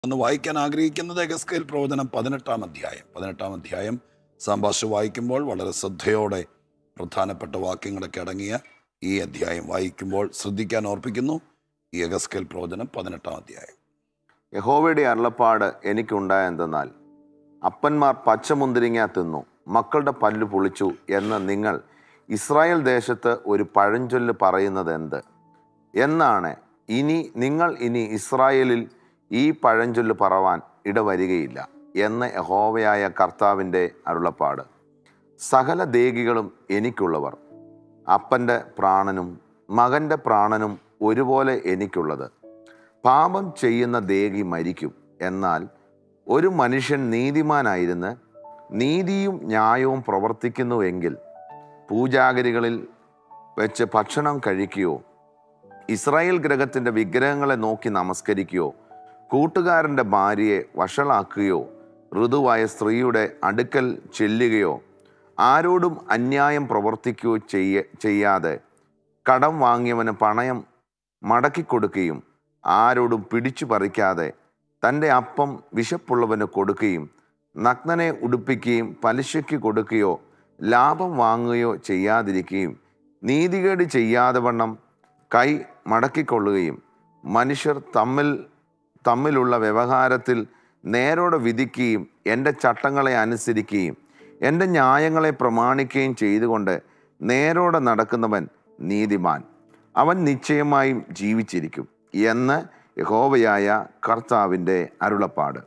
ഒന്ന് വായിക്കാൻ ആഗ്രഹിക്കുന്നത് എഗസ്കേൽ പ്രവചനം പതിനെട്ടാം അധ്യായം പതിനെട്ടാം അധ്യായം സാമ്പാഷ വായിക്കുമ്പോൾ വളരെ ശ്രദ്ധയോടെ പ്രധാനപ്പെട്ട വാക്യങ്ങളൊക്കെ അടങ്ങിയ ഈ അധ്യായം വായിക്കുമ്പോൾ ശ്രദ്ധിക്കാൻ ഓർപ്പിക്കുന്നു ഈ എഗസ്കേൽ പ്രവചനം പതിനെട്ടാം അധ്യായം യഹോവയുടെ അരുളപ്പാട് എനിക്കുണ്ടായെന്തെന്നാൽ അപ്പന്മാർ പച്ചമുന്തിരിങ്ങ തിന്നു മക്കളുടെ പല്ല് പുളിച്ചു എന്ന് നിങ്ങൾ ഇസ്രായേൽ ദേശത്ത് ഒരു പഴഞ്ചൊല്ല് പറയുന്നത് എന്ത് എന്നാണ് ഇനി നിങ്ങൾ ഇനി ഇസ്രായേലിൽ ഈ പഴഞ്ചൊല്ല് പറവാൻ ഇടവരികയില്ല എന്ന് യഹോവയായ കർത്താവിൻ്റെ അരുളപ്പാട് സകല ദേഹികളും എനിക്കുള്ളവർ അപ്പൻ്റെ പ്രാണനും മകൻ്റെ പ്രാണനും ഒരുപോലെ എനിക്കുള്ളത് പാപം ചെയ്യുന്ന ദേഹി മരിക്കും എന്നാൽ ഒരു മനുഷ്യൻ നീതിമാനായിരുന്ന് നീതിയും ന്യായവും പ്രവർത്തിക്കുന്നുവെങ്കിൽ പൂജാഗരികളിൽ വെച്ച് ഭക്ഷണം കഴിക്കുകയോ ഇസ്രായേൽ ഗ്രഹത്തിൻ്റെ വിഗ്രഹങ്ങളെ നോക്കി നമസ്കരിക്കുകയോ കൂട്ടുകാരൻ്റെ ഭാര്യയെ വഷളാക്കുകയോ ഋതുവായ സ്ത്രീയുടെ അടുക്കൽ ചെല്ലുകയോ ആരോടും അന്യായം പ്രവർത്തിക്കുകയോ ചെയ്യ ചെയ്യാതെ കടം വാങ്ങിയവന് പണയം മടക്കിക്കൊടുക്കുകയും ആരോടും പിടിച്ചു പറിക്കാതെ തൻ്റെ അപ്പം വിശപ്പുള്ളവന് കൊടുക്കുകയും നഗ്നനെ ഉടുപ്പിക്കുകയും പലിശയ്ക്ക് കൊടുക്കുകയോ ലാഭം വാങ്ങുകയോ ചെയ്യാതിരിക്കുകയും നീതികേട് ചെയ്യാതെ വണ്ണം കൈ മടക്കിക്കൊള്ളുകയും മനുഷ്യർ തമ്മിൽ തമ്മിലുള്ള വ്യവഹാരത്തിൽ നേരോടെ വിധിക്കുകയും എൻ്റെ ചട്ടങ്ങളെ അനുസരിക്കുകയും എൻ്റെ ന്യായങ്ങളെ പ്രമാണിക്കുകയും ചെയ്തുകൊണ്ട് നേരോടെ നടക്കുന്നവൻ നീതിമാൻ അവൻ നിശ്ചയമായും ജീവിച്ചിരിക്കും എന്ന് യഹോവയായ കർത്താവിൻ്റെ അരുളപ്പാട്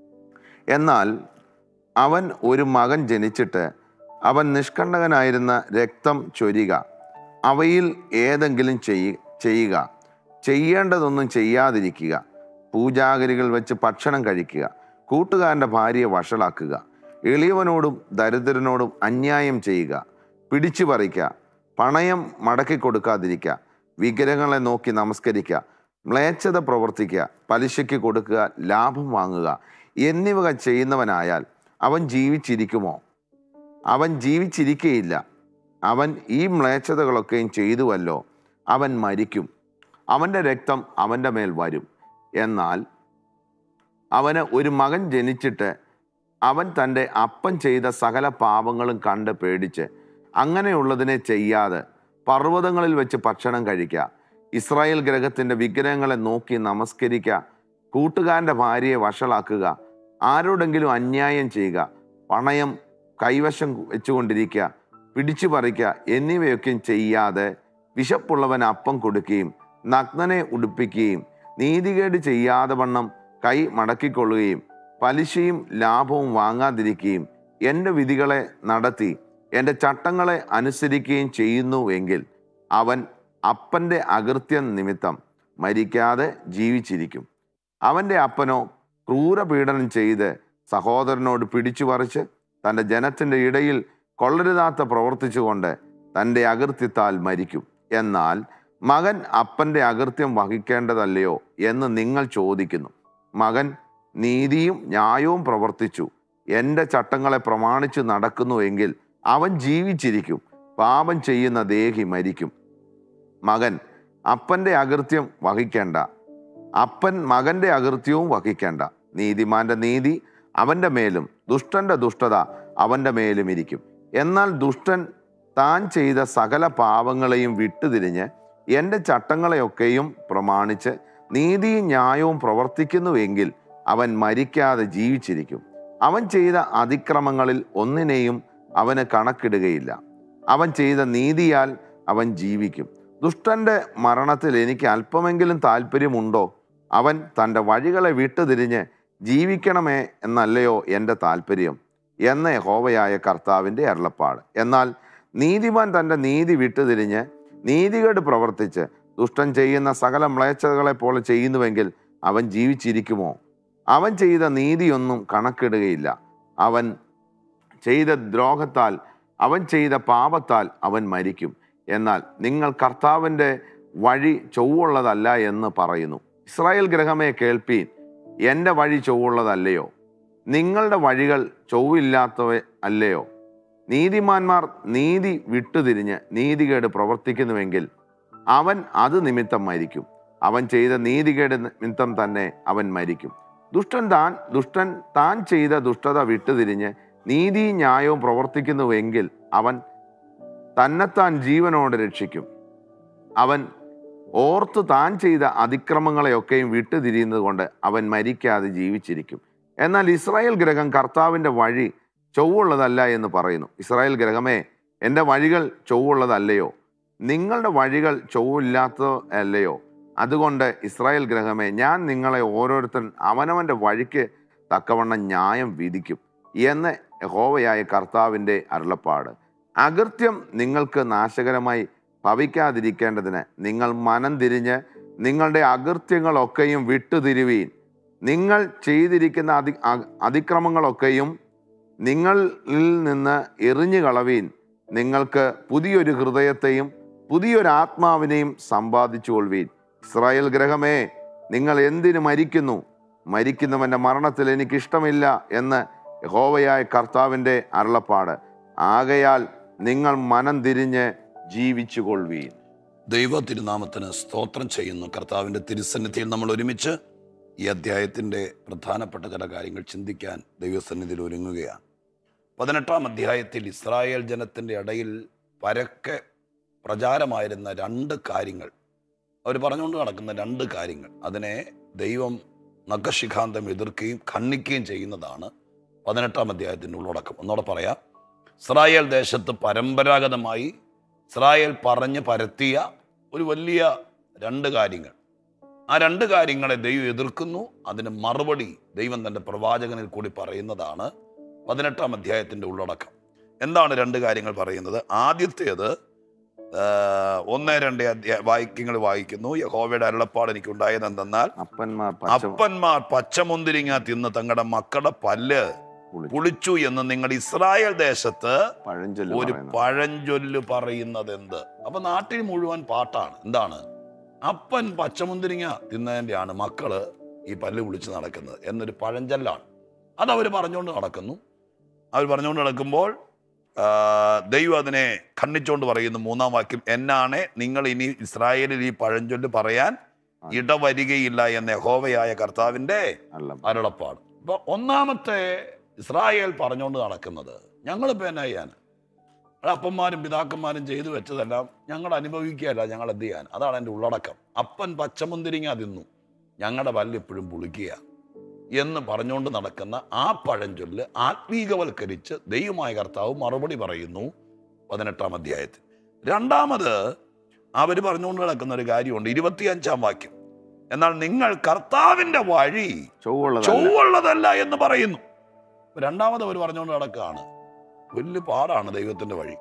എന്നാൽ അവൻ ഒരു മകൻ ജനിച്ചിട്ട് അവൻ നിഷ്കണ്ടകനായിരുന്ന രക്തം ചൊരിക അവയിൽ ഏതെങ്കിലും ചെയ്യ ചെയ്യുക ചെയ്യേണ്ടതൊന്നും ചെയ്യാതിരിക്കുക പൂജാഗരികൾ വെച്ച് ഭക്ഷണം കഴിക്കുക കൂട്ടുകാരൻ്റെ ഭാര്യയെ വഷളാക്കുക എളിയവനോടും ദരിദ്രനോടും അന്യായം ചെയ്യുക പിടിച്ചു പറിക്കുക പണയം മടക്കി കൊടുക്കാതിരിക്കുക വിഗ്രഹങ്ങളെ നോക്കി നമസ്കരിക്കുക മ്ലേച്ഛത പ്രവർത്തിക്കുക പലിശയ്ക്ക് കൊടുക്കുക ലാഭം വാങ്ങുക എന്നിവ ചെയ്യുന്നവനായാൽ അവൻ ജീവിച്ചിരിക്കുമോ അവൻ ജീവിച്ചിരിക്കയില്ല അവൻ ഈ മ്ലേച്ഛതകളൊക്കെയും ചെയ്തുവല്ലോ അവൻ മരിക്കും അവൻ്റെ രക്തം അവൻ്റെ മേൽ വരും എന്നാൽ അവന് ഒരു മകൻ ജനിച്ചിട്ട് അവൻ തൻ്റെ അപ്പൻ ചെയ്ത സകല പാപങ്ങളും കണ്ട് പേടിച്ച് അങ്ങനെയുള്ളതിനെ ചെയ്യാതെ പർവ്വതങ്ങളിൽ വെച്ച് ഭക്ഷണം കഴിക്കുക ഇസ്രായേൽ ഗ്രഹത്തിൻ്റെ വിഗ്രഹങ്ങളെ നോക്കി നമസ്കരിക്കുക കൂട്ടുകാരൻ്റെ ഭാര്യയെ വഷളാക്കുക ആരോടെങ്കിലും അന്യായം ചെയ്യുക പണയം കൈവശം വെച്ചുകൊണ്ടിരിക്കുക പിടിച്ചു പറിക്കുക എന്നിവയൊക്കെയും ചെയ്യാതെ വിശപ്പുള്ളവൻ അപ്പം കൊടുക്കുകയും നഗ്നനെ ഉടുപ്പിക്കുകയും നീതികേട് ചെയ്യാതെ വണ്ണം കൈ മടക്കിക്കൊള്ളുകയും പലിശയും ലാഭവും വാങ്ങാതിരിക്കുകയും എൻ്റെ വിധികളെ നടത്തി എൻ്റെ ചട്ടങ്ങളെ അനുസരിക്കുകയും ചെയ്യുന്നു എങ്കിൽ അവൻ അപ്പൻ്റെ അകൃത്യം നിമിത്തം മരിക്കാതെ ജീവിച്ചിരിക്കും അവൻ്റെ അപ്പനോ ക്രൂരപീഡനം ചെയ്ത് സഹോദരനോട് പിടിച്ചു പറിച്ച് തൻ്റെ ജനത്തിൻ്റെ ഇടയിൽ കൊള്ളരുതാത്ത പ്രവർത്തിച്ചുകൊണ്ട് തൻ്റെ അകൃത്യത്താൽ മരിക്കും എന്നാൽ മകൻ അപ്പൻ്റെ അകൃത്യം വഹിക്കേണ്ടതല്ലയോ എന്ന് നിങ്ങൾ ചോദിക്കുന്നു മകൻ നീതിയും ന്യായവും പ്രവർത്തിച്ചു എൻ്റെ ചട്ടങ്ങളെ പ്രമാണിച്ചു നടക്കുന്നു എങ്കിൽ അവൻ ജീവിച്ചിരിക്കും പാപം ചെയ്യുന്ന ദേഹി മരിക്കും മകൻ അപ്പൻ്റെ അകൃത്യം വഹിക്കേണ്ട അപ്പൻ മകൻ്റെ അകൃത്യവും വഹിക്കേണ്ട നീതിമാന്റെ നീതി അവൻ്റെ മേലും ദുഷ്ടന്റെ ദുഷ്ടത അവൻ്റെ മേലും ഇരിക്കും എന്നാൽ ദുഷ്ടൻ താൻ ചെയ്ത സകല പാപങ്ങളെയും വിട്ടുതിരിഞ്ഞ് എൻ്റെ ചട്ടങ്ങളെയൊക്കെയും പ്രമാണിച്ച് നീതിയും ന്യായവും പ്രവർത്തിക്കുന്നുവെങ്കിൽ അവൻ മരിക്കാതെ ജീവിച്ചിരിക്കും അവൻ ചെയ്ത അതിക്രമങ്ങളിൽ ഒന്നിനെയും അവന് കണക്കിടുകയില്ല അവൻ ചെയ്ത നീതിയാൽ അവൻ ജീവിക്കും ദുഷ്ടന്റെ മരണത്തിൽ എനിക്ക് അല്പമെങ്കിലും താല്പര്യമുണ്ടോ അവൻ തൻ്റെ വഴികളെ വിട്ടുതിരിഞ്ഞ് ജീവിക്കണമേ എന്നല്ലയോ എൻ്റെ താല്പര്യം എന്ന യഹോവയായ കർത്താവിൻ്റെ അരുളപ്പാട് എന്നാൽ നീതിമാൻ തൻ്റെ നീതി വിട്ടുതിരിഞ്ഞ് നീതികേട് പ്രവർത്തിച്ച് ദുഷ്ടൻ ചെയ്യുന്ന സകല മ്ലേച്ഛതകളെ പോലെ ചെയ്യുന്നുവെങ്കിൽ അവൻ ജീവിച്ചിരിക്കുമോ അവൻ ചെയ്ത നീതിയൊന്നും കണക്കിടുകയില്ല അവൻ ചെയ്ത ദ്രോഹത്താൽ അവൻ ചെയ്ത പാപത്താൽ അവൻ മരിക്കും എന്നാൽ നിങ്ങൾ കർത്താവിൻ്റെ വഴി ചൊവ്വുള്ളതല്ല എന്ന് പറയുന്നു ഇസ്രായേൽ ഗ്രഹമേ കേൾപ്പീൻ എൻ്റെ വഴി ചൊവ്വുള്ളതല്ലയോ നിങ്ങളുടെ വഴികൾ ചൊവ്വില്ലാത്തവ അല്ലയോ നീതിമാന്മാർ നീതി വിട്ടുതിരിഞ്ഞ് നീതികേട് പ്രവർത്തിക്കുന്നുവെങ്കിൽ അവൻ അത് നിമിത്തം മരിക്കും അവൻ ചെയ്ത നീതികേട് നിമിത്തം തന്നെ അവൻ മരിക്കും ദുഷ്ടൻ താൻ ദുഷ്ടൻ താൻ ചെയ്ത ദുഷ്ടത വിട്ടുതിരിഞ്ഞ് നീതി ന്യായവും പ്രവർത്തിക്കുന്നുവെങ്കിൽ അവൻ തന്നെത്താൻ ജീവനോടെ രക്ഷിക്കും അവൻ ഓർത്ത് താൻ ചെയ്ത അതിക്രമങ്ങളെയൊക്കെയും വിട്ടുതിരിയുന്നത് കൊണ്ട് അവൻ മരിക്കാതെ ജീവിച്ചിരിക്കും എന്നാൽ ഇസ്രായേൽ ഗ്രഹം കർത്താവിൻ്റെ വഴി ചൊവ്വുള്ളതല്ല എന്ന് പറയുന്നു ഇസ്രായേൽ ഗ്രഹമേ എൻ്റെ വഴികൾ ചൊവ്വുള്ളതല്ലയോ നിങ്ങളുടെ വഴികൾ ചൊവ്വില്ലാത്ത അല്ലയോ അതുകൊണ്ട് ഇസ്രായേൽ ഗ്രഹമേ ഞാൻ നിങ്ങളെ ഓരോരുത്തൻ അവനവൻ്റെ വഴിക്ക് തക്കവണ്ണം ന്യായം വിധിക്കും എന്ന് യഹോവയായ കർത്താവിൻ്റെ അരുളപ്പാട് അകൃത്യം നിങ്ങൾക്ക് നാശകരമായി ഭവിക്കാതിരിക്കേണ്ടതിന് നിങ്ങൾ മനം തിരിഞ്ഞ് നിങ്ങളുടെ അകൃത്യങ്ങളൊക്കെയും വിട്ടുതിരുവീൻ നിങ്ങൾ ചെയ്തിരിക്കുന്ന അതി അ- അതിക്രമങ്ങളൊക്കെയും നിങ്ങളിൽ നിന്ന് എറിഞ്ഞു കളവീൻ നിങ്ങൾക്ക് പുതിയൊരു ഹൃദയത്തെയും പുതിയൊരു ആത്മാവിനെയും സമ്പാദിച്ചു കൊള്ളുവീൻ ഇസ്രായേൽ ഗ്രഹമേ നിങ്ങൾ എന്തിനു മരിക്കുന്നു മരിക്കുന്നവന്റെ മരണത്തിൽ എനിക്ക് ഇഷ്ടമില്ല എന്ന് യഹോവയായ കർത്താവിൻ്റെ അരുളപ്പാട് ആകയാൽ നിങ്ങൾ മനം തിരിഞ്ഞ് ജീവിച്ചു കൊള്ളുവീൻ ദൈവ തിരുനാമത്തിന് സ്തോത്രം ചെയ്യുന്നു കർത്താവിൻ്റെ തിരുസന്നിധിയിൽ നമ്മൾ ഒരുമിച്ച് ഈ അധ്യായത്തിൻ്റെ പ്രധാനപ്പെട്ട ചില കാര്യങ്ങൾ ചിന്തിക്കാൻ ദൈവസന്നിധിയിൽ ഒരുങ്ങുകയാണ് പതിനെട്ടാം അധ്യായത്തിൽ ഇസ്രായേൽ ജനത്തിൻ്റെ ഇടയിൽ പരക്കെ പ്രചാരമായിരുന്ന രണ്ട് കാര്യങ്ങൾ അവർ പറഞ്ഞുകൊണ്ട് നടക്കുന്ന രണ്ട് കാര്യങ്ങൾ അതിനെ ദൈവം നഖശിഖാന്തം എതിർക്കുകയും ഖണ്ഡിക്കുകയും ചെയ്യുന്നതാണ് പതിനെട്ടാം അധ്യായത്തിൻ്റെ ഉള്ളടക്കം ഒന്നോടെ പറയാം ഇസ്രായേൽ ദേശത്ത് പരമ്പരാഗതമായി ഇസ്രായേൽ പറഞ്ഞ് പരത്തിയ ഒരു വലിയ രണ്ട് കാര്യങ്ങൾ ആ രണ്ട് കാര്യങ്ങളെ ദൈവം എതിർക്കുന്നു അതിന് മറുപടി ദൈവം തൻ്റെ പ്രവാചകനിൽ കൂടി പറയുന്നതാണ് പതിനെട്ടാം അധ്യായത്തിൻ്റെ ഉള്ളടക്കം എന്താണ് രണ്ട് കാര്യങ്ങൾ പറയുന്നത് ആദ്യത്തേത് ആ, ഒന്ന് രണ്ട് അധ്യായ വാക്യങ്ങൾ വായിക്കുന്നു യഹോവയുടെ അരുളപ്പാട് എനിക്ക് ഉണ്ടായത് എന്തെന്നാൽ അപ്പന്മാർ പച്ച അപ്പന്മാർ പച്ചമുന്തിരിങ്ങ തിന്ന് തങ്ങളുടെ മക്കളുടെ പല്ല് പുളി- പുളിച്ചു എന്ന് നിങ്ങൾ ഇസ്രായേൽ ദേശത്ത് പഴഞ്ചൊല്ല് ഒരു പറയുന്നു പഴഞ്ചൊല്ല് പറയുന്നത് എന്ത് അപ്പൊ നാട്ടിൽ മുഴുവൻ പാട്ടാണ് എന്താണ് അപ്പൻ പച്ചമുന്തിരിങ്ങ തിന്നതിൻ്റെയാണ് മക്കള് ഈ പല്ല് വിളിച്ച് നടക്കുന്നത് എന്നൊരു പഴഞ്ചൊല്ലാണ് അത് അവർ പറഞ്ഞുകൊണ്ട് നടക്കുന്നു അവർ പറഞ്ഞുകൊണ്ട് നടക്കുമ്പോൾ ആ, ദൈവം അതിനെ ഖണ്ഡിച്ചുകൊണ്ട് പറയുന്നു മൂന്നാം വാക്യം എന്നാണ് നിങ്ങൾ ഇനി ഇസ്രായേലിൽ ഈ പഴഞ്ചൊല്ല് പറയാൻ ഇടവരികയില്ല എന്ന യഹോവയായ കർത്താവിൻ്റെ അല്ല അരുളപ്പാട് അപ്പൊ ഒന്നാമത്തെ ഇസ്രായേൽ പറഞ്ഞുകൊണ്ട് നടക്കുന്നത് ഞങ്ങളിപ്പോൾ എന്നാ ചെയ്യാൻ അത് അപ്പന്മാരും പിതാക്കന്മാരും ചെയ്തു വെച്ചതെല്ലാം ഞങ്ങൾ അനുഭവിക്കുകയല്ല ഞങ്ങൾ എന്ത് ചെയ്യാൻ അതാണ് എൻ്റെ ഉള്ളടക്കം അപ്പൻ പച്ചമുന്തിരിങ്ങ തിന്നു ഞങ്ങളുടെ പല്ല് ഇപ്പോഴും പുളിക്കുക എന്ന് പറഞ്ഞുകൊണ്ട് നടക്കുന്ന ആ പഴഞ്ചൊല്ല് ആത്മീകവൽക്കരിച്ച് ദൈവമായ കർത്താവ് മറുപടി പറയുന്നു പതിനെട്ടാം അധ്യായത്തിൽ രണ്ടാമത് അവർ പറഞ്ഞുകൊണ്ട് നടക്കുന്ന ഒരു കാര്യമുണ്ട് ഇരുപത്തിയഞ്ചാം വാക്യം എന്നാൽ നിങ്ങൾ കർത്താവിൻ്റെ വഴി ചൊവ്വുള്ളതല്ല ചൊവ്വുള്ളതല്ല എന്ന് പറയുന്നു രണ്ടാമത് അവർ പറഞ്ഞുകൊണ്ട് നടക്കുകയാണ് വലിയ പാടാണ് ദൈവത്തിന്റെ വഴി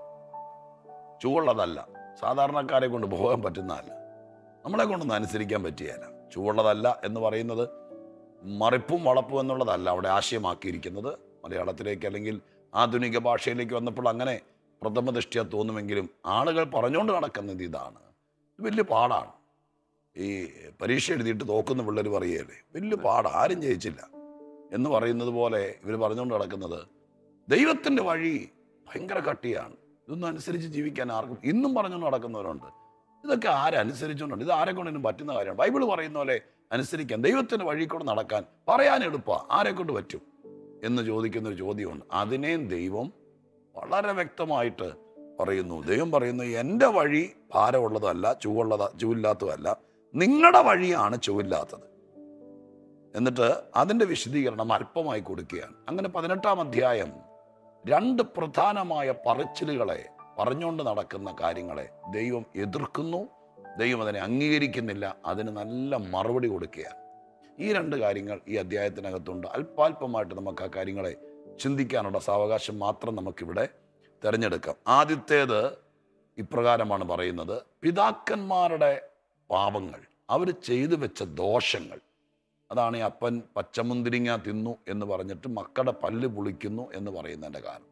ചുവള്ളതല്ല സാധാരണക്കാരെ കൊണ്ട് പോകാൻ പറ്റുന്നതല്ല നമ്മളെ കൊണ്ടൊന്നും അനുസരിക്കാൻ പറ്റിയല്ല ചുവള്ളതല്ല എന്ന് പറയുന്നത് മറിപ്പും വളപ്പും എന്നുള്ളതല്ല അവിടെ ആശയമാക്കിയിരിക്കുന്നത് മലയാളത്തിലേക്ക് അല്ലെങ്കിൽ ആധുനിക ഭാഷയിലേക്ക് വന്നപ്പോൾ അങ്ങനെ പ്രഥമ ദൃഷ്ടിയ തോന്നുമെങ്കിലും ആളുകൾ പറഞ്ഞുകൊണ്ട് നടക്കുന്നത് ഇതാണ് ഇത് വലിയ പാടാണ് ഈ പരീക്ഷ എഴുതിയിട്ട് തോക്കുന്ന പിള്ളേർ പറയുകയല്ലേ വലിയ പാട് ആരും ജയിച്ചില്ല എന്ന് പറയുന്നത് പോലെ ഇവർ പറഞ്ഞുകൊണ്ട് നടക്കുന്നത് ദൈവത്തിൻ്റെ വഴി ഭയങ്കര കട്ടിയാണ് ഇതൊന്നും അനുസരിച്ച് ജീവിക്കാൻ ആർക്കും ഇന്നും പറഞ്ഞുകൊണ്ട് നടക്കുന്നവരുണ്ട് ഇതൊക്കെ ആരനുസരിച്ചുകൊണ്ടുണ്ട് ഇത് ആരെ കൊണ്ടിനും പറ്റുന്ന കാര്യമാണ് ബൈബിൾ പറയുന്ന പോലെ അനുസരിക്കാൻ ദൈവത്തിൻ്റെ വഴി കൂടെ നടക്കാൻ പറയാൻ എളുപ്പമാണ് ആരെ കൊണ്ട് പറ്റും എന്ന് ചോദിക്കുന്ന ഒരു ചോദ്യമുണ്ട് അതിനെയും ദൈവം വളരെ വ്യക്തമായിട്ട് പറയുന്നു ദൈവം പറയുന്നു എൻ്റെ വഴി ഭാരമുള്ളതല്ല ചുവള്ളത ചുവില്ലാത്തതല്ല നിങ്ങളുടെ വഴിയാണ് ചുവില്ലാത്തത് എന്നിട്ട് അതിൻ്റെ വിശദീകരണം അല്പമായി കൊടുക്കുകയാണ് അങ്ങനെ പതിനെട്ടാം അധ്യായം രണ്ട് പ്രധാനമായ പറച്ചിലുകളെ പറഞ്ഞുകൊണ്ട് നടക്കുന്ന കാര്യങ്ങളെ ദൈവം എതിർക്കുന്നു ദൈവം അതിനെ അംഗീകരിക്കുന്നില്ല അതിന് നല്ല മറുപടി കൊടുക്കുകയാണ് ഈ രണ്ട് കാര്യങ്ങൾ ഈ അധ്യായത്തിനകത്തുണ്ട് അല്പാൽപമായിട്ട് നമുക്ക് ആ കാര്യങ്ങളെ ചിന്തിക്കാനുള്ള സാവകാശം മാത്രം നമുക്കിവിടെ തിരഞ്ഞെടുക്കാം ആദ്യത്തേത് ഇപ്രകാരമാണ് പറയുന്നത് പിതാക്കന്മാരുടെ പാപങ്ങൾ അവർ ചെയ്തു വെച്ച ദോഷങ്ങൾ അതാണ് ഈ അപ്പൻ പച്ചമുന്തിരിങ്ങ തിന്നു എന്ന് പറഞ്ഞിട്ട് മക്കളുടെ പല്ല് പുളിക്കുന്നു എന്ന് പറയുന്നതിൻ്റെ കാരണം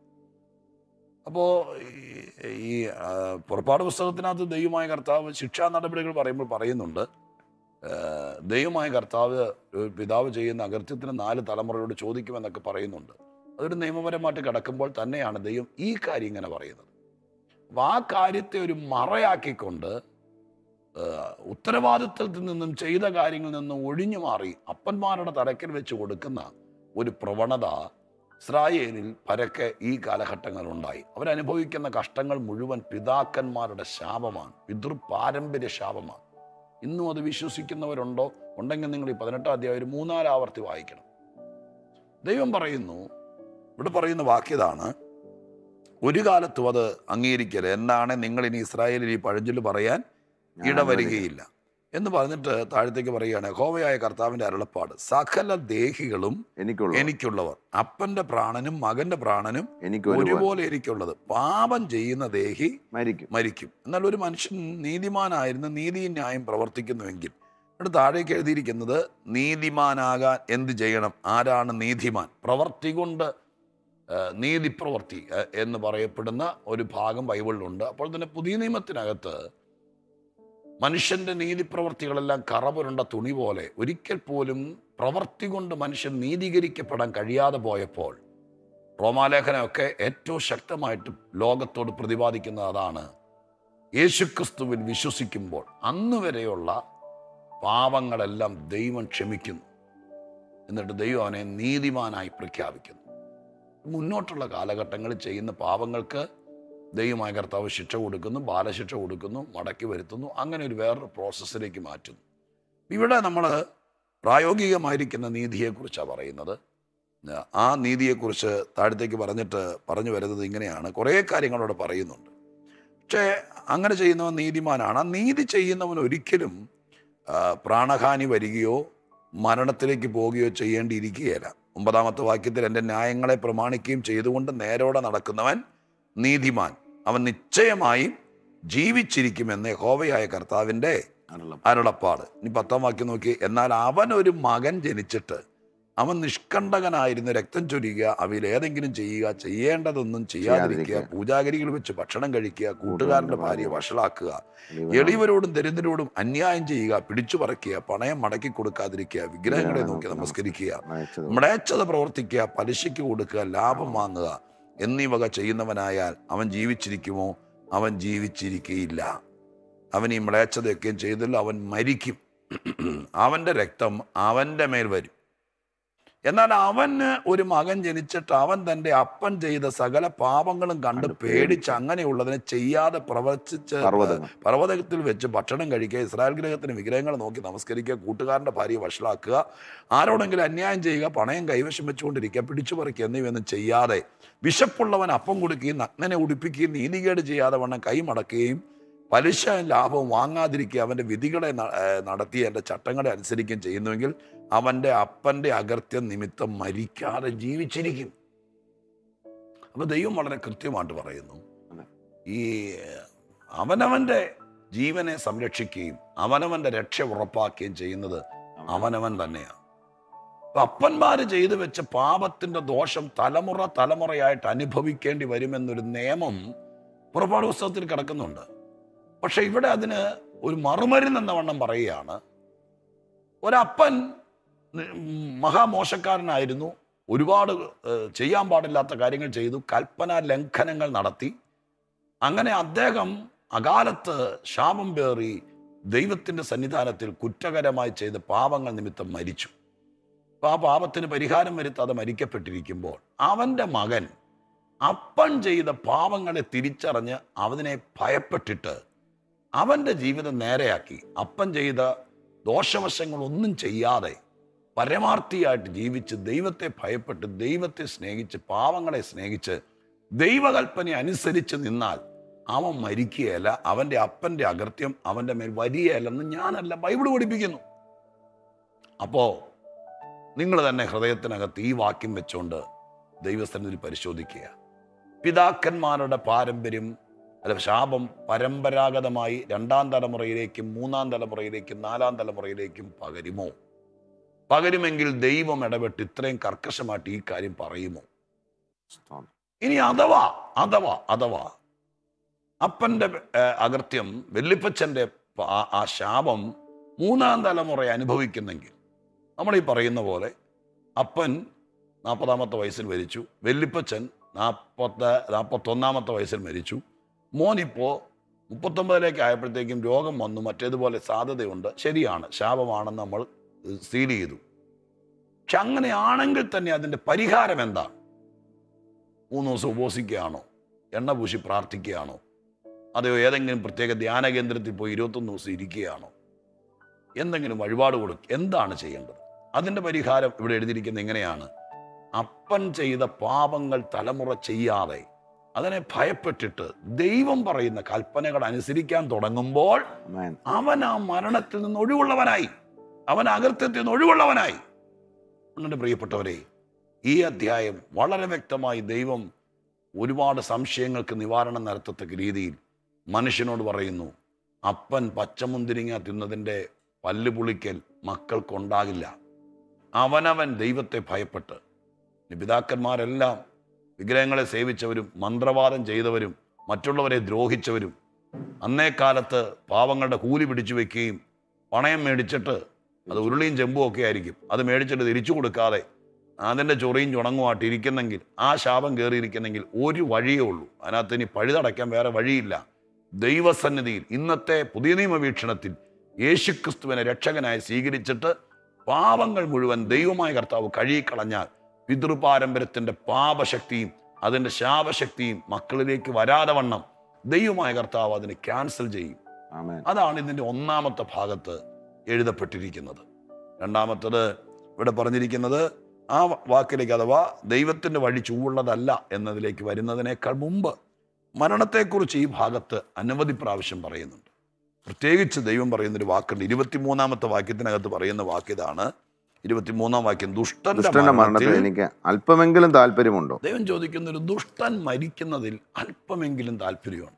അപ്പോൾ ഈ ആ, പുറപ്പാട് പുസ്തകത്തിനകത്ത് ദൈവമായ കർത്താവ് ശിക്ഷാ നടപടികൾ പറയുമ്പോൾ പറയുന്നുണ്ട് ആ, ദൈവമായ കർത്താവ് ഒരു പിതാവ് ചെയ്യുന്ന അകൃത്യത്തിന് നാല് തലമുറയോട് ചോദിക്കുമെന്നൊക്കെ പറയുന്നുണ്ട് അതൊരു നിയമപരമായിട്ട് കിടക്കുമ്പോൾ തന്നെയാണ് ദൈവം ഈ കാര്യം ഇങ്ങനെ പറയുന്നത് അപ്പോൾ ആ കാര്യത്തെ ഒരു മറയാക്കിക്കൊണ്ട് ഏഹ്, ഉത്തരവാദിത്വത്തിൽ നിന്നും ചെയ്ത കാര്യങ്ങളിൽ നിന്നും ഒഴിഞ്ഞു മാറി അപ്പന്മാരുടെ തലക്കൽ വെച്ച് കൊടുക്കുന്ന ഒരു പ്രവണത ഇസ്രായേലിൽ പരക്കെ ഈ കാലഘട്ടങ്ങളുണ്ടായി അവരനുഭവിക്കുന്ന കഷ്ടങ്ങൾ മുഴുവൻ പിതാക്കന്മാരുടെ ശാപമാണ് പിതൃ പാരമ്പര്യ ശാപമാണ് ഇന്നും അത് വിശ്വസിക്കുന്നവരുണ്ടോ ഉണ്ടെങ്കിൽ നിങ്ങൾ ഈ പതിനെട്ടാം അധ്യായം ഒരു മൂന്നാലാവർത്തി വായിക്കണം ദൈവം പറയുന്നു ഇവിടെ പറയുന്ന വാക്യതാണ് ഒരു കാലത്തും അത് അംഗീകരിക്കരുത് എന്നാണ് നിങ്ങൾ ഇനി ഇസ്രായേലിൽ ഈ പഴഞ്ചൊല്ല് പറയാൻ ഇടവരികയില്ല എന്ന് പറഞ്ഞിട്ട് താഴത്തേക്ക് പറയുകയാണ് ഹോവയായ കർത്താവിന്റെ അരുളപ്പാട് സകല ദേഹികളും എനിക്കുള്ള എനിക്കുള്ളവർ അപ്പന്റെ പ്രാണനും മകന്റെ പ്രാണനും എനിക്ക് ഒരു ഒരുപോലെ എനിക്കുള്ളത് പാപം ചെയ്യുന്ന ദേഹി മരിക്കും മരിക്കും എന്നാൽ ഒരു മനുഷ്യൻ നീതിമാനായിരുന്ന നീതിയും ന്യായം പ്രവർത്തിക്കുന്നുവെങ്കിൽ ഇവിടെ താഴേക്ക് എഴുതിയിരിക്കുന്നത് നീതിമാനാകാൻ എന്ത് ചെയ്യണം ആരാണ് നീതിമാൻ പ്രവർത്തി കൊണ്ട് ആ, നീതിപ്രവർത്തി ആ, എന്ന് പറയപ്പെടുന്ന ഒരു ഭാഗം ബൈബിളിലുണ്ട് അപ്പോൾ തന്നെ പുതിയ നിയമത്തിനകത്ത് മനുഷ്യന്റെ നീതിപ്രവർത്തികളെല്ലാം കറപുരണ്ട തുണി പോലെ ഒരിക്കൽ പോലും പ്രവർത്തി കൊണ്ട് മനുഷ്യൻ നീതീകരിക്കപ്പെടാൻ കഴിയാതെ പോയപ്പോൾ റോമാലേഖനമൊക്കെ ഏറ്റവും ശക്തമായിട്ട് ലോകത്തോട് പ്രതിപാദിക്കുന്നത് അതാണ് യേശുക്രിസ്തുവിൽ വിശ്വസിക്കുമ്പോൾ അന്ന് വരെയുള്ള പാപങ്ങളെല്ലാം ദൈവം ക്ഷമിക്കുന്നു എന്നിട്ട് ദൈവം അവനെ നീതിമാനായി പ്രഖ്യാപിക്കുന്നു മുന്നോട്ടുള്ള കാലഘട്ടങ്ങളിൽ ചെയ്യുന്ന പാപങ്ങൾക്ക് ദൈവമായ കർത്താവ് ശിക്ഷ കൊടുക്കുന്നു ബാലശിക്ഷ കൊടുക്കുന്നു മടക്കി വരുത്തുന്നു അങ്ങനെ ഒരു വേറൊരു പ്രോസസ്സിലേക്ക് മാറ്റുന്നു ഇവിടെ നമ്മൾ പ്രായോഗികമായിരിക്കുന്ന നീതിയെക്കുറിച്ചാണ് പറയുന്നത് ആ നീതിയെക്കുറിച്ച് താഴത്തേക്ക് പറഞ്ഞിട്ട് പറഞ്ഞു വരുന്നത് ഇങ്ങനെയാണ് കുറേ കാര്യങ്ങളോട് പറയുന്നുണ്ട് പക്ഷേ അങ്ങനെ ചെയ്യുന്നവൻ നീതിമാനാണ് ആ നീതി ചെയ്യുന്നവൻ ഒരിക്കലും ആ, പ്രാണഹാനി വരികയോ മരണത്തിലേക്ക് പോവുകയോ ചെയ്യേണ്ടിയിരിക്കുകയില്ല ഒമ്പതാമത്തെ വാക്യത്തിൽ എൻ്റെ ന്യായങ്ങളെ പ്രമാണിക്കുകയും ചെയ്തുകൊണ്ട് നേരോടെ നടക്കുന്നവൻ നീതിമാൻ അവൻ നിശ്ചയമായും ജീവിച്ചിരിക്കുമെന്ന് യഹോവയായ കർത്താവിൻ്റെ അരുളപ്പാട്. അരുളപ്പാട് ഇനി പത്താം വാക്യം നോക്കി എന്നാൽ അവൻ ഒരു മകൻ ജനിച്ചിട്ട് അവൻ നിഷ്കണ്ടകനായിരുന്നു രക്തം ചൊരിയുക അവയിൽ ഏതെങ്കിലും ചെയ്യുക ചെയ്യേണ്ടതൊന്നും ചെയ്യാതിരിക്കുക ചെയ്യാതിരിക്കുക. പൂജാഗിരികൾ വെച്ച് ഭക്ഷണം കഴിക്കുക കൂട്ടുകാരന്റെ ഭാര്യയെ വഷളാക്കുക എളിയവനോട് എളിയവരോടും ദരിദ്രരോടും അന്യായം ചെയ്യുക പിടിച്ചു പറിക്കുക പണയം മടക്കി കൊടുക്കാതിരിക്കുക വിഗ്രഹങ്ങളെ നോക്കി നമസ്കരിക്കുക നയിച്ചത് മ്ലേച്ഛത പ്രവർത്തിക്കുക പലിശയ്ക്ക് കൊടുക്കുക ലാഭം വാങ്ങുക എന്നീ വക ചെയ്യുന്നവനായാൽ അവൻ ജീവിച്ചിരിക്കുമോ അവൻ ജീവിച്ചിരിക്കയില്ല അവൻ ഈ മ്ലേച്ഛതയൊക്കെയും ചെയ്തല്ലോ അവൻ മരിക്കും അവൻ്റെ രക്തം അവൻ്റെ മേൽ വരും എന്നാൽ അവന് ഒരു മകൻ ജനിച്ചിട്ട് അവൻ തൻ്റെ അപ്പൻ ചെയ്ത സകല പാപങ്ങളും കണ്ട് കണ്ട് പേടിച്ച് അങ്ങനെയുള്ളതിനെ ചെയ്യാതെ പ്രവർത്തിച്ച് പർവ്വതങ്ങൾ. പർവ്വതത്തിൽ വെച്ച് ഭക്ഷണം കഴിക്കുക ഇസ്രായേൽ ഗ്രഹത്തിന് വിഗ്രഹങ്ങൾ നോക്കി നമസ്കരിക്കുക കൂട്ടുകാരൻ്റെ ഭാര്യയെ വഷളാക്കുക ആരോടെങ്കിലും അന്യായം ചെയ്യുക പണയം കൈവശം വെച്ചുകൊണ്ടിരിക്കുക പിടിച്ചു പറിക്കുക എന്നിവയൊന്നും ചെയ്യാതെ വിശപ്പുള്ളവൻ അപ്പം കൊടുക്കുകയും നഗ്നനെ ഉടുപ്പിക്കുകയും നീതികേട് ചെയ്യാതെ വണ്ണം കൈ മടക്കുകയും പലിശ ലാഭവും വാങ്ങാതിരിക്കുക അവൻ്റെ വിധികളെ ന- ഏർ നടത്തി എൻ്റെ ചട്ടങ്ങളെ അനുസരിക്കുകയും ചെയ്യുന്നുവെങ്കിൽ അവൻ്റെ അപ്പൻ്റെ അകർത്യം നിമിത്തം മരിക്കാതെ ജീവിച്ചിരിക്കും അപ്പൊ ദൈവം വളരെ കൃത്യമായിട്ട് പറയുന്നു അതെ. ഈ അവനവൻ്റെ ജീവനെ സംരക്ഷിക്കുകയും അവനവൻ്റെ രക്ഷ ഉറപ്പാക്കുകയും ചെയ്യുന്നത് അവനവൻ തന്നെയാണ് അപ്പൊ അപ്പന്മാര് ചെയ്തു വെച്ച പാപത്തിന്റെ ദോഷം തലമുറ തലമുറയായിട്ട് അനുഭവിക്കേണ്ടി വരുമെന്നൊരു നിയമം പുറപ്പാട് പുസ്തകത്തിൽ കിടക്കുന്നുണ്ട് പക്ഷെ ഇവിടെ അതിന് ഒരു മറുമരുന്ന് എന്ന വണ്ണം പറയുകയാണ് ഒരപ്പൻ ഉം, മഹാമോശക്കാരനായിരുന്നു ഒരുപാട് ഏഹ്, ചെയ്യാൻ പാടില്ലാത്ത കാര്യങ്ങൾ ചെയ്തു കൽപ്പന ലംഘനങ്ങൾ നടത്തി അങ്ങനെ അദ്ദേഹം അകാലത്ത് ശാപം പേറി ദൈവത്തിൻ്റെ സന്നിധാനത്തിൽ കുറ്റകരമായി ചെയ്ത പാപങ്ങൾ നിമിത്തം മരിച്ചു അപ്പോൾ ആ പാപത്തിന് പരിഹാരം വരുത്താതെ മരിക്കപ്പെട്ടിരിക്കുമ്പോൾ അവൻ്റെ മകൻ അപ്പൻ ചെയ്ത പാപങ്ങളെ തിരിച്ചറിഞ്ഞ് അവനെ ഭയപ്പെട്ടിട്ട് അവൻ്റെ ജീവിതം നേരെയാക്കി അപ്പൻ ചെയ്ത ദോഷവശങ്ങളൊന്നും ചെയ്യാതെ പരമാർത്ഥിയായിട്ട് ജീവിച്ച് ദൈവത്തെ ഭയപ്പെട്ട് ദൈവത്തെ സ്നേഹിച്ച് പാവങ്ങളെ സ്നേഹിച്ച് ദൈവകൽപ്പന അനുസരിച്ച് നിന്നാൽ അവൻ മരിക്കുകയല്ല അവൻ്റെ അപ്പൻ്റെ അകൃത്യം അവൻ്റെ മേൽ വരികയല്ലെന്ന് ഞാനല്ല ബൈബിൾ പഠിപ്പിക്കുന്നു അപ്പോൾ നിങ്ങൾ തന്നെ ഹൃദയത്തിനകത്ത് ഈ വാക്യം വെച്ചുകൊണ്ട് ദൈവസ്ഥനിൽ പരിശോധിക്കുക പിതാക്കന്മാരുടെ പാരമ്പര്യം അല്ല ശാപം പരമ്പരാഗതമായി രണ്ടാം തലമുറയിലേക്കും മൂന്നാം തലമുറയിലേക്കും നാലാം തലമുറയിലേക്കും പകരുമോ പകരുമെങ്കിൽ ദൈവം ഇടപെട്ട് ഇത്രയും കർക്കശമായിട്ട് ഈ കാര്യം പറയുമോ സ്തോത്രം. ഇനി അഥവാ അഥവാ അഥവാ അപ്പൻ്റെ ഏഹ്, അകൃത്യം വെല്ലിപ്പച്ചൻ്റെ പ- ആ- ആ ശാപം മൂന്നാം തലമുറ അനുഭവിക്കുന്നെങ്കിൽ നമ്മൾ ഈ പറയുന്ന പോലെ അപ്പൻ നാൽപ്പതാമത്തെ വയസ്സിൽ മരിച്ചു വെല്ലിപ്പച്ചൻ നാൽപ്പത്ത് നാൽപ്പത്തൊന്നാമത്തെ വയസ്സിൽ മരിച്ചു മോനിപ്പോൾ മുപ്പത്തൊമ്പതിലേക്ക് ആയപ്പോഴത്തേക്കും രോഗം വന്നു മറ്റേതുപോലെ സാധ്യതയുണ്ട് ശരിയാണ് ശാപമാണെന്ന് നമ്മൾ സീൽ ചെയ്തു പക്ഷെ അങ്ങനെയാണെങ്കിൽ തന്നെ അതിൻ്റെ പരിഹാരം എന്താണ് മൂന്ന് ദിവസം ഉപവസിക്കുകയാണോ എണ്ണ പൂശി പ്രാർത്ഥിക്കുകയാണോ അതെയോ ഏതെങ്കിലും പ്രത്യേക ധ്യാന കേന്ദ്രത്തിൽ പോയി ഇരുപത്തൊന്ന് ദിവസം ഇരിക്കുകയാണോ എന്തെങ്കിലും വഴിപാട് കൊടുക്കുക എന്താണ് ചെയ്യേണ്ടത് അതിൻ്റെ പരിഹാരം ഇവിടെ എഴുതിയിരിക്കുന്നത് എങ്ങനെയാണ് അപ്പൻ ചെയ്ത പാപങ്ങൾ തലമുറ ചെയ്യാതെ അതിനെ ഭയപ്പെട്ടിട്ട് ദൈവം പറയുന്ന കൽപ്പനകൾ അനുസരിക്കാൻ തുടങ്ങുമ്പോൾ ആമേൻ അവൻ ആ മരണത്തിൽ നിന്ന് ഒഴിവുള്ളവനായി അവൻ അകൃത്യത്തിൽ നിന്ന് ഒഴിവുള്ളവനായി അങ്ങനെ പ്രിയപ്പെട്ടവരെ ഈ അധ്യായം വളരെ വ്യക്തമായി ദൈവം ഒരുപാട് സംശയങ്ങൾക്ക് നിവാരണം നടത്തത്തക്ക രീതിയിൽ മനുഷ്യനോട് പറയുന്നു അപ്പൻ പച്ചമുന്തിരിങ്ങ തിന്നതിൻ്റെ പല്ല് പുളിക്കൽ മക്കൾക്കുണ്ടാകില്ല അവനവൻ ദൈവത്തെ ഭയപ്പെട്ട് ഇനി പിതാക്കന്മാരെല്ലാം വിഗ്രഹങ്ങളെ സേവിച്ചവരും മന്ത്രവാദം ചെയ്തവരും മറ്റുള്ളവരെ ദ്രോഹിച്ചവരും അന്നേ കാലത്ത് പാവങ്ങളുടെ കൂലി പിടിച്ചു വെക്കുകയും പണയം മേടിച്ചിട്ട് അത് ഉരുളിയും ചെമ്പും ഒക്കെ ആയിരിക്കും അത് മേടിച്ചിട്ട് തിരിച്ചു കൊടുക്കാതെ അതിൻ്റെ ചൊറിയും ചുണങ്ങുമായിട്ട് ഇരിക്കുന്നെങ്കിൽ ആ ശാപം കയറിയിരിക്കുന്നെങ്കിൽ ഒരു വഴിയേ ഉള്ളൂ അതിനകത്ത് ഇനി പഴുതടയ്ക്കാൻ വേറെ വഴിയില്ല ദൈവസന്നിധിയിൽ ഇന്നത്തെ പുതിയ നിയമ വീക്ഷണത്തിൽ യേശുക്രിസ്തുവിനെ രക്ഷകനായി സ്വീകരിച്ചിട്ട് പാപങ്ങൾ മുഴുവൻ ദൈവമായ കർത്താവ് കഴുകിക്കളഞ്ഞാൽ പിതൃപാരമ്പര്യത്തിൻ്റെ പാപശക്തിയും അതിൻ്റെ ശാപശക്തിയും മക്കളിലേക്ക് വരാതെ വണ്ണം ദൈവമായ കർത്താവ് അതിനെ ക്യാൻസൽ ചെയ്യും ആമേൻ അതാണ് ഇതിൻ്റെ ഒന്നാമത്തെ ഭാഗത്ത് എഴുതപ്പെട്ടിരിക്കുന്നത് രണ്ടാമത്തത് ഇവിടെ പറഞ്ഞിരിക്കുന്നത് ആ വാക്കിലേക്ക് അഥവാ ദൈവത്തിൻ്റെ വഴി ചൂവുള്ളതല്ല എന്നതിലേക്ക് വരുന്നതിനേക്കാൾ മുമ്പ് മരണത്തെക്കുറിച്ച് ഈ ഭാഗത്ത് അനവധി പ്രാവശ്യം പറയുന്നുണ്ട് പ്രത്യേകിച്ച് ദൈവം പറയുന്നൊരു വാക്കുണ്ട് ഇരുപത്തിമൂന്നാമത്തെ വാക്യത്തിനകത്ത് പറയുന്ന വാക്കിതാണ് ഇരുപത്തിമൂന്നാം വാക്യം ദുഷ്ടന്റെ ദുഷ്ടന്റെ മരണത്തിൽ മരണത്തിൽ എനിക്ക് അല്പമെങ്കിലും താല്പര്യമുണ്ടോ ദൈവം ചോദിക്കുന്ന ഒരു ദുഷ്ടൻ മരിക്കുന്നതിൽ അല്പമെങ്കിലും താല്പര്യമുണ്ട്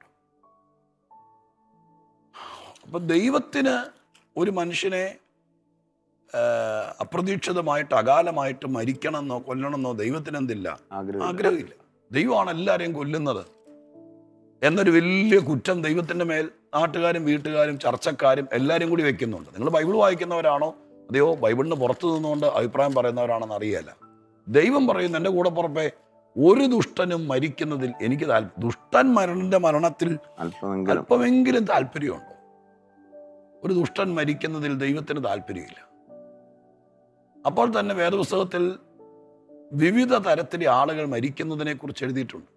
അപ്പൊ ദൈവത്തിന് ഒരു മനുഷ്യനെ ആ, അപ്രതീക്ഷിതമായിട്ട് അകാലമായിട്ട് മരിക്കണമെന്നോ കൊല്ലണമെന്നോ ദൈവത്തിന് എന്തില്ല ആഗ്രഹം ആഗ്രഹമില്ല ദൈവമാണ് എല്ലാവരെയും കൊല്ലുന്നത് എന്നൊരു വലിയ കുറ്റം ദൈവത്തിന്റെ മേൽ നാട്ടുകാരും വീട്ടുകാരും ചർച്ചക്കാരും എല്ലാവരും കൂടി വെക്കുന്നുണ്ട് നിങ്ങൾ ബൈബിൾ വായിക്കുന്നവരാണോ അതെയോ ബൈബിളിന് പുറത്തു നിന്നുകൊണ്ട് അഭിപ്രായം പറയുന്നവരാണെന്ന് അറിയില്ല ദൈവം പറയുന്നു എൻ്റെ കൂടെ പുറപ്പെ ഒരു ദുഷ്ടനും മരിക്കുന്നതിൽ എനിക്ക് താല്പര്യം ദുഷ്ടൻ മരണന്റെ മരണത്തിൽ അല്പമെങ്കിലും അല്പമെങ്കിലും താല്പര്യമുണ്ടോ ഒരു ദുഷ്ടൻ മരിക്കുന്നതിൽ ദൈവത്തിന് താല്പര്യമില്ല അപ്പോൾ തന്നെ വേദപുസ്തകത്തിൽ വിവിധ തരത്തിലെ ആളുകൾ മരിക്കുന്നതിനെ കുറിച്ച് എഴുതിയിട്ടുണ്ട്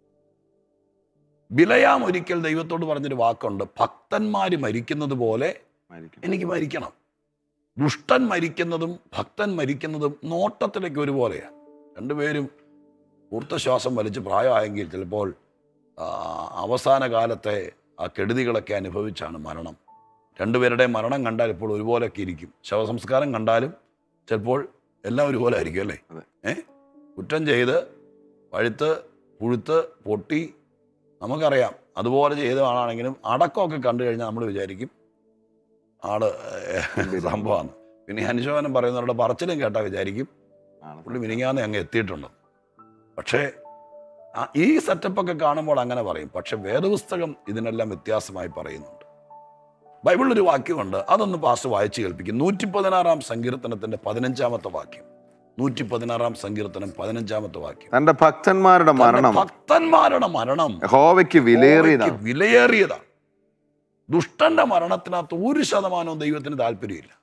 ബിലയാം ഒരിക്കൽ ദൈവത്തോട് പറഞ്ഞൊരു വാക്കുണ്ട് ഭക്തന്മാര് മരിക്കുന്നത് പോലെ ആയിരിക്കും. എനിക്ക് മരിക്കണം ദുഷ്ടൻ മരിക്കുന്നതും ഭക്തൻ മരിക്കുന്നതും നോട്ടത്തിലേക്ക് ഒരുപോലെയാണ് രണ്ടുപേരും ഊർത്തശ്വാസം വലിച്ച് പ്രായമായെങ്കിൽ ചിലപ്പോൾ ആ, അവസാന കാലത്തെ ആ കെടുതികളൊക്കെ അനുഭവിച്ചാണ് മരണം രണ്ടുപേരുടെ മരണം കണ്ടാൽ ഇപ്പോൾ ഒരുപോലെയൊക്കെ ഇരിക്കും ശവസംസ്കാരം കണ്ടാലും ചിലപ്പോൾ എല്ലാം ഒരുപോലെ ആയിരിക്കും അല്ലേ അതെ. ഏ കുറ്റം ചെയ്ത് പഴുത്ത് പുഴുത്ത് പൊട്ടി നമുക്കറിയാം അതുപോലെ ചെയ്ത ആളാണെങ്കിലും അടക്കമൊക്കെ കണ്ടു കഴിഞ്ഞാൽ നമ്മൾ വിചാരിക്കും ആള് ഏഹ്, സംഭവമാണ് പിന്നെ ഈ അനുശോചനം പറയുന്നവരുടെ പറച്ചിലും കേട്ടാൽ വിചാരിക്കും ആണ്. പുള്ളി മിനിങ്ങാന്ന് അങ്ങ് എത്തിയിട്ടുണ്ട് പക്ഷേ ആ- ഈ സെറ്റപ്പൊക്കെ കാണുമ്പോൾ അങ്ങനെ പറയും പക്ഷെ വേദപുസ്തകം ഇതിനെല്ലാം വ്യത്യാസമായി പറയുന്നുണ്ട് ബൈബിളിൽ ഒരു വാക്യമുണ്ട് അതൊന്ന് പാസ്റ്റ് വായിച്ചു കേൾപ്പിക്കും നൂറ്റി പതിനാറാം സങ്കീർത്തനത്തിന്റെ പതിനഞ്ചാമത്തെ വാക്യം നൂറ്റി പതിനാറാം സങ്കീർത്തനം പതിനഞ്ചാമത്തെ വാക്യം തന്റെ ഭക്തന്മാരുടെ മരണം തന്റെ ഭക്തന്മാരുടെ മരണം യഹോവയ്ക്ക് വിലയേറിയതാണ് യഹോവയ്ക്ക് വിലയേറിയതാണ് ദുഷ്ടന്റെ മരണത്തിനകത്ത് ഒരു ശതമാനവും ദൈവത്തിന് താല്പര്യമില്ല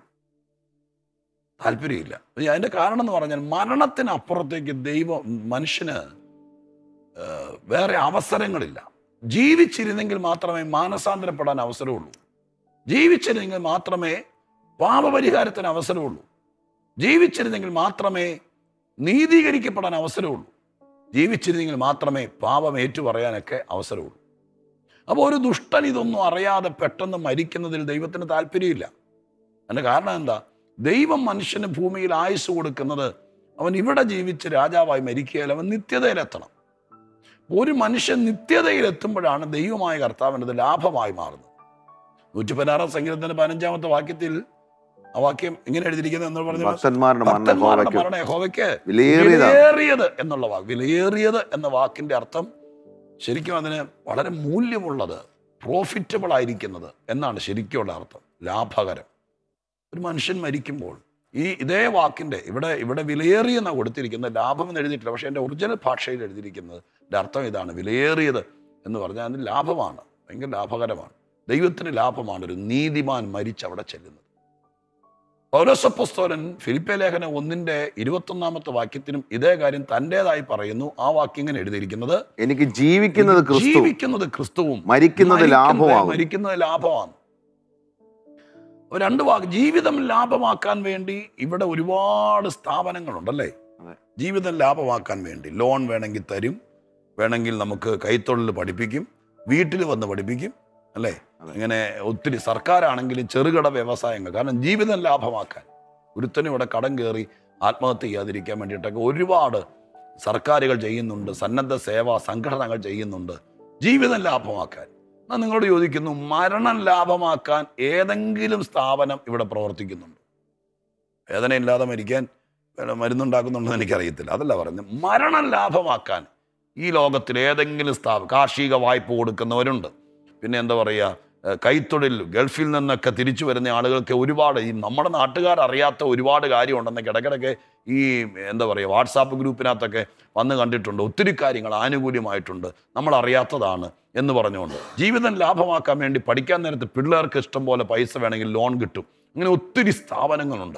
താല്പര്യമില്ല ഇനി അതിന്റെ കാരണം എന്ന് പറഞ്ഞാൽ മരണത്തിനപ്പുറത്തേക്ക് ദൈവം മനുഷ്യന് ആ, വേറെ അവസരങ്ങളില്ല ജീവിച്ചിരുന്നെങ്കിൽ മാത്രമേ മാനസാന്തരപ്പെടാൻ അവസരമുള്ളൂ ജീവിച്ചിരുന്നെങ്കിൽ മാത്രമേ പാപപരിഹാരത്തിന് അവസരമുള്ളൂ ജീവിച്ചിരുന്നെങ്കിൽ മാത്രമേ നീതീകരിക്കപ്പെടാൻ അവസരമുള്ളൂ ജീവിച്ചിരുന്നെങ്കിൽ മാത്രമേ പാപം ഏറ്റുപറയാനൊക്കെ അവസരമുള്ളൂ അപ്പോൾ ഒരു ദുഷ്ടൻ ഇതൊന്നും അറിയാതെ പെട്ടെന്ന് മരിക്കുന്നതിൽ ദൈവത്തിന് താല്പര്യമില്ല അതിൻ്റെ കാരണം എന്താ ദൈവം മനുഷ്യന് ഭൂമിയിൽ ആയുസ് കൊടുക്കുന്നത് അവൻ ഇവിടെ ജീവിച്ച് രാജാവായി മരിക്കുകയാൽ അവൻ നിത്യതയിലെത്തണം ഒരു മനുഷ്യൻ നിത്യതയിലെത്തുമ്പോഴാണ് ദൈവമായ കർത്താവിനത് ലാഭമായി മാറുന്നത് നൂറ്റി പതിനാറാം സംഗീതത്തിന്റെ പതിനഞ്ചാമത്തെ വാക്യത്തിൽ ആ വാക്യം ഇങ്ങനെ എഴുതിയിരിക്കുന്നത് എന്ന് പറഞ്ഞാൽ ഭക്തന്മാരുടെ മരണം ഭക്തന്മാരുടെ യഹോവയ്ക്ക് മരണം യഹോവയ്ക്ക് വിലയേറിയതാണ് വിലയേറിയത് എന്നുള്ള വാക്ക് വിലയേറിയത് എന്ന വാക്കിന്റെ അർത്ഥം ശരിക്കും അതിന് വളരെ മൂല്യമുള്ളത് പ്രോഫിറ്റബിൾ ആയിരിക്കുന്നത് എന്നാണ് ശരിക്കുള്ള അർത്ഥം ലാഭകരം ഒരു മനുഷ്യൻ മരിക്കുമ്പോൾ ഈ ഇതേ വാക്കിന്റെ ഇവിടെ ഇവിടെ വിലയേറിയെന്നാണ് കൊടുത്തിരിക്കുന്നത് ലാഭം എന്ന് എഴുതിയിട്ടില്ല പക്ഷേ എൻ്റെ ഒറിജിനൽ ഭാഷയിൽ എഴുതിയിരിക്കുന്നത് എൻ്റെ അർത്ഥം ഇതാണ് വിലയേറിയത് എന്ന് പറഞ്ഞാൽ അതിന് ലാഭമാണ് ഭയങ്കര ലാഭകരമാണ് ദൈവത്തിന് ലാഭമാണ് ഒരു നീതിമാൻ മരിച്ച് അവിടെ ചെല്ലുന്നത് പൗരസപ്പസ്തോലൻ ഫിലിപ്പെ ലേഖനം ഒന്നിന്റെ ഇരുപത്തൊന്നാമത്തെ വാക്യത്തിനും ഇതേ കാര്യം തൻ്റെതായി പറയുന്നു ആ വാക്യം ഇങ്ങനെ എഴുതിയിരിക്കുന്നത് എനിക്ക് ജീവിക്കുന്നത് ക്രിസ്തു ജീവിക്കുന്നത് ക്രിസ്തുവും മരിക്കുന്നത് മരിക്കുന്നത് ലാഭമാകും മരിക്കുന്നത് ലാഭമാണ് അപ്പൊ രണ്ട് വാക്ക് ജീവിതം ലാഭമാക്കാൻ വേണ്ടി ഇവിടെ ഒരുപാട് സ്ഥാപനങ്ങളുണ്ടല്ലേ അതെ. ജീവിതം ലാഭമാക്കാൻ വേണ്ടി ലോൺ വേണമെങ്കിൽ തരും വേണമെങ്കിൽ നമുക്ക് കൈത്തൊഴിൽ പഠിപ്പിക്കും വീട്ടിൽ വന്ന് പഠിപ്പിക്കും അല്ലേ അതെ. ഇങ്ങനെ ഒത്തിരി സർക്കാരാണെങ്കിലും ചെറുകിട വ്യവസായങ്ങൾ കാരണം ജീവിതം ലാഭമാക്കാൻ ഒരുത്തനും ഇവിടെ കടം കയറി ആത്മഹത്യ ചെയ്യാതിരിക്കാൻ വേണ്ടിയിട്ടൊക്കെ ഒരുപാട് സർക്കാരുകൾ ചെയ്യുന്നുണ്ട് സന്നദ്ധ സേവാ സംഘടനകൾ ചെയ്യുന്നുണ്ട് ജീവിതം ലാഭമാക്കാൻ ഞാൻ നിങ്ങളോട് ചോദിക്കുന്നു മരണം ലാഭമാക്കാൻ ഏതെങ്കിലും സ്ഥാപനം ഇവിടെ പ്രവർത്തിക്കുന്നുണ്ട് വേദനയില്ലാതെ മരിക്കാൻ വല്ല മരുന്നുണ്ടാക്കുന്നുണ്ടെന്ന് എനിക്കറിയത്തില്ല അതല്ല പറഞ്ഞത് മരണം ലാഭമാക്കാൻ ഈ ലോകത്തിൽ ഏതെങ്കിലും സ്ഥാപനം കാർഷിക വായ്പ കൊടുക്കുന്നവരുണ്ട് പിന്നെ എന്താ പറയുക ഏഹ് കൈത്തൊഴിൽ ഗൾഫിൽ നിന്നൊക്കെ തിരിച്ചു വരുന്ന ആളുകൾക്ക് ഒരുപാട് ഈ നമ്മുടെ നാട്ടുകാർ അറിയാത്ത ഒരുപാട് കാര്യമുണ്ടെന്നൊക്കെ ഇടയ്ക്കിടയ്ക്ക് ഈ എന്താ പറയുക വാട്സാപ്പ് ഗ്രൂപ്പിനകത്തൊക്കെ വന്ന് കണ്ടിട്ടുണ്ട് ഒത്തിരി കാര്യങ്ങൾ ആനുകൂല്യമായിട്ടുണ്ട് നമ്മൾ അറിയാത്തതാണ് എന്ന് പറഞ്ഞുകൊണ്ട് ജീവിതം ലാഭമാക്കാൻ വേണ്ടി പഠിക്കാൻ നേരത്ത് പിള്ളേർക്ക് ഇഷ്ടം പോലെ പൈസ വേണമെങ്കിൽ ലോൺ കിട്ടും അങ്ങനെ ഒത്തിരി സ്ഥാപനങ്ങളുണ്ട്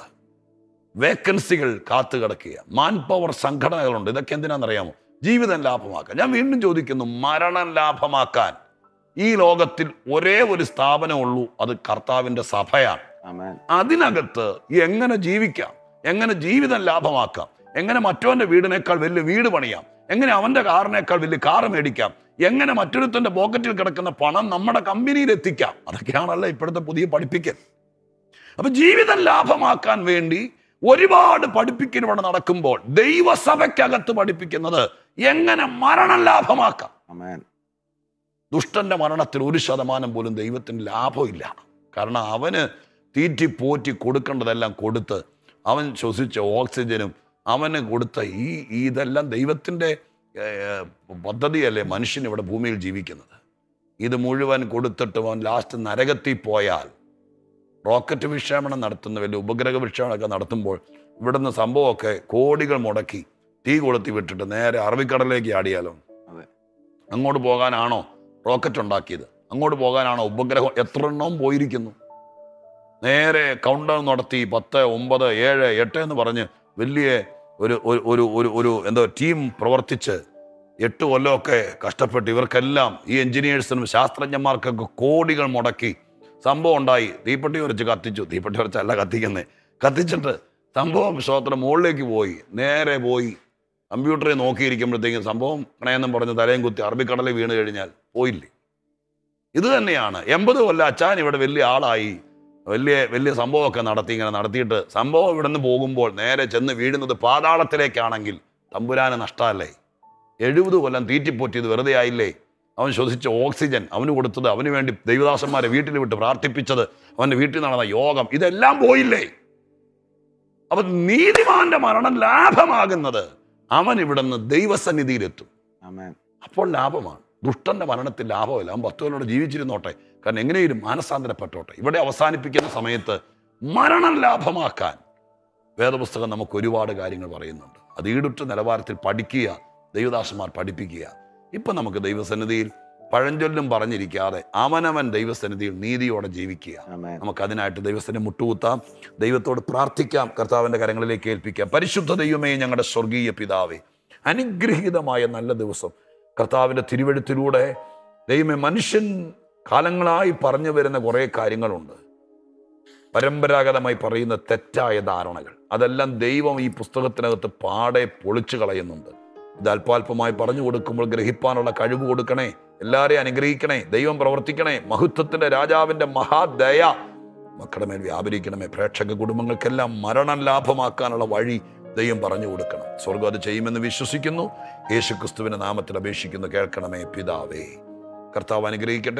വേക്കൻസികൾ കാത്തു കിടക്കുക മാൻ പവർ സംഘടനകളുണ്ട് ഇതൊക്കെ എന്തിനാണെന്നറിയാമോ ജീവിതം ലാഭമാക്കാൻ ഞാൻ വീണ്ടും ചോദിക്കുന്നു മരണം ലാഭമാക്കാൻ ഈ ലോകത്തിൽ ഒരേ ഒരു സ്ഥാപനമുള്ളൂ അത് കർത്താവിൻ്റെ സഭയാണ് ആമേൻ അതിനകത്ത് എങ്ങനെ ജീവിക്കാം എങ്ങനെ ജീവിതം ലാഭമാക്കാം എങ്ങനെ മറ്റവന്റെ വീടിനേക്കാൾ വലിയ വീട് പണിയാം എങ്ങനെ അവന്റെ കാറിനേക്കാൾ വലിയ കാറ് മേടിക്കാം എങ്ങനെ മറ്റൊരുത്തന്റെ പോക്കറ്റിൽ കിടക്കുന്ന പണം നമ്മുടെ കമ്പനിയിൽ എത്തിക്കാം അതൊക്കെയാണല്ലോ ഇപ്പോഴത്തെ പുതിയ പഠിപ്പിക്കൽ അപ്പൊ ജീവിതം ലാഭമാക്കാൻ വേണ്ടി ഒരുപാട് പഠിപ്പിക്കൽ ഇവിടെ നടക്കുമ്പോൾ ദൈവസഭയ്ക്കകത്ത് പഠിപ്പിക്കുന്നത് എങ്ങനെ മരണം ലാഭമാക്കാം ആമേൻ ദുഷ്ടന്റെ മരണത്തിൽ ഒരു ശതമാനം പോലും ദൈവത്തിന് ലാഭമില്ല കാരണം അവന് തീറ്റി പോറ്റി കൊടുക്കേണ്ടതെല്ലാം കൊടുത്ത് അവൻ ശ്വസിച്ച ഓക്സിജനും അവന് കൊടുത്ത ഈ ഈ ഇതെല്ലാം ദൈവത്തിൻ്റെ ഏർ, പദ്ധതിയല്ലേ മനുഷ്യൻ ഇവിടെ ഭൂമിയിൽ ജീവിക്കുന്നത് ഇത് മുഴുവൻ കൊടുത്തിട്ട് അവൻ ലാസ്റ്റ് നരകത്തിൽ പോയാൽ റോക്കറ്റ് വിക്ഷേപണം നടത്തുന്ന വലിയ ഉപഗ്രഹ വിക്ഷേപണമൊക്കെ നടത്തുമ്പോൾ ഇവിടുന്ന് സംഭവമൊക്കെ കോടികൾ മുടക്കി തീ കൊളുത്തി വിട്ടിട്ട് നേരെ അറബിക്കടലിലേക്ക് ആടിയാലോ അതെ. അങ്ങോട്ട് പോകാനാണോ റോക്കറ്റ് ഉണ്ടാക്കിയത് അങ്ങോട്ട് പോകാനാണോ ഉപഗ്രഹം എത്ര എണ്ണവും പോയിരിക്കുന്നു നേരെ കൗണ്ട് ഡൗൺ നടത്തി പത്ത് ഒമ്പത് ഏഴ് എട്ട് എന്ന് പറഞ്ഞ് വലിയ ഒരു ഒരു- ഒരു ഒരു ഒരു എന്താ ടീം പ്രവർത്തിച്ച് എട്ട് കൊല്ലമൊക്കെ കഷ്ടപ്പെട്ട് ഇവർക്കെല്ലാം ഈ എഞ്ചിനീയേഴ്സിനും ശാസ്ത്രജ്ഞന്മാർക്കൊക്കെ കോടികൾ മുടക്കി സംഭവം ഉണ്ടായി തീപ്പെട്ടി ഉരച്ച് കത്തിച്ചു തീപ്പെട്ടി ഉരച്ചല്ല കത്തിക്കുന്നേ കത്തിച്ചിട്ട് സംഭവം ശ്രോത്രം മുകളിലേക്ക് പോയി നേരെ പോയി കമ്പ്യൂട്ടറിൽ നോക്കിയിരിക്കുമ്പോഴത്തേക്കും സംഭവം കണയെന്നും പറഞ്ഞ് തലയും കുത്തി അറബിക്കടലിൽ വീണ് കഴിഞ്ഞാൽ പോയില്ലേ ഇത് തന്നെയാണ് എൺപത് കൊല്ലം അച്ചാൻ ഇവിടെ വലിയ ആളായി വലിയ വലിയ സംഭവമൊക്കെ നടത്തി ഇങ്ങനെ നടത്തിയിട്ട് സംഭവം ഇവിടെ നിന്ന് പോകുമ്പോൾ നേരെ ചെന്ന് വീഴുന്നത് പാതാളത്തിലേക്കാണെങ്കിൽ തമ്പുരാന് നഷ്ടമല്ലേ എഴുപത് കൊല്ലം തീറ്റിപ്പോറ്റിയത് വെറുതെ ആയില്ലേ അവൻ ശ്വസിച്ച ഓക്സിജൻ അവന് കൊടുത്തത് അവന് വേണ്ടി ദൈവദാസന്മാരെ വീട്ടിൽ വിട്ട് പ്രാർത്ഥിപ്പിച്ചത് അവൻ്റെ വീട്ടിൽ നടന്ന യോഗം ഇതെല്ലാം പോയില്ലേ അപ്പൊ നീതിമാന്റെ മരണം ലാഭമാകുന്നത് അവൻ ഇവിടുന്ന് ദൈവസന്നിധിയിലെത്തും ആമേൻ അപ്പോൾ ലാഭമാണ് ദുഷ്ടന്റെ മരണത്തിൽ ലാഭമില്ല അവൻ പത്ത് കൊല്ലോടെ ജീവിച്ചിരുന്നോട്ടെ കാരണം എങ്ങനെയും മാനസാന്തരപ്പെട്ടോട്ടെ ഇവിടെ അവസാനിപ്പിക്കുന്ന സമയത്ത് മരണം ലാഭമാക്കാൻ വേദപുസ്തകം നമുക്ക് ഒരുപാട് കാര്യങ്ങൾ പറയുന്നുണ്ട് അത് ഈടുറ്റ നിലവാരത്തിൽ പഠിക്കുക ദൈവദാസന്മാർ പഠിപ്പിക്കുക ഇപ്പം നമുക്ക് ദൈവസന്നിധിയിൽ പഴഞ്ചൊല്ലും പറഞ്ഞിരിക്കാതെ അവനവൻ ദൈവസന്നിധിയിൽ നീതിയോടെ ജീവിക്കുക ആമേൻ നമുക്ക് അതിനായിട്ട് ദൈവത്തിന് മുട്ടുകുത്താം ദൈവത്തോട് പ്രാർത്ഥിക്കാം കർത്താവിൻ്റെ കരങ്ങളിലേക്ക് ഏൽപ്പിക്കാം പരിശുദ്ധ ദൈവമേ ഞങ്ങളുടെ സ്വർഗീയ പിതാവേ അനുഗ്രഹീതമായ നല്ല ദിവസം കർത്താവിൻ്റെ തിരുവഴുത്തിലൂടെ ദൈവമേ മനുഷ്യൻ കാലങ്ങളായി പറഞ്ഞു വരുന്ന കുറേ കാര്യങ്ങളുണ്ട് പരമ്പരാഗതമായി പറയുന്ന തെറ്റായ ധാരണകൾ അതെല്ലാം ദൈവം ഈ പുസ്തകത്തിനകത്ത് പാടെ പൊളിച്ചു കളയുന്നുണ്ട് ഇത് അല്പാൽപമായി പറഞ്ഞു കൊടുക്കുമ്പോൾ ഗ്രഹിപ്പാനുള്ള കഴിവ് കൊടുക്കണേ എല്ലാവരെയും അനുഗ്രഹിക്കണേ ദൈവം പ്രവർത്തിക്കണേ മഹത്വത്തിന്റെ രാജാവിന്റെ മഹാദയ മക്കളുടെ മേൽ വ്യാപരിക്കണമേ പ്രേക്ഷക കുടുംബങ്ങൾക്കെല്ലാം മരണം ലാഭമാക്കാനുള്ള വഴി ദൈവം പറഞ്ഞു കൊടുക്കണം സ്വർഗം അത് ചെയ്യുമെന്ന് വിശ്വസിക്കുന്നു യേശു ക്രിസ്തുവിന്റെ നാമത്തിൽ അപേക്ഷിക്കുന്നു കേൾക്കണമേ പിതാവേ കർത്താവ് അനുഗ്രഹിക്കട്ടെ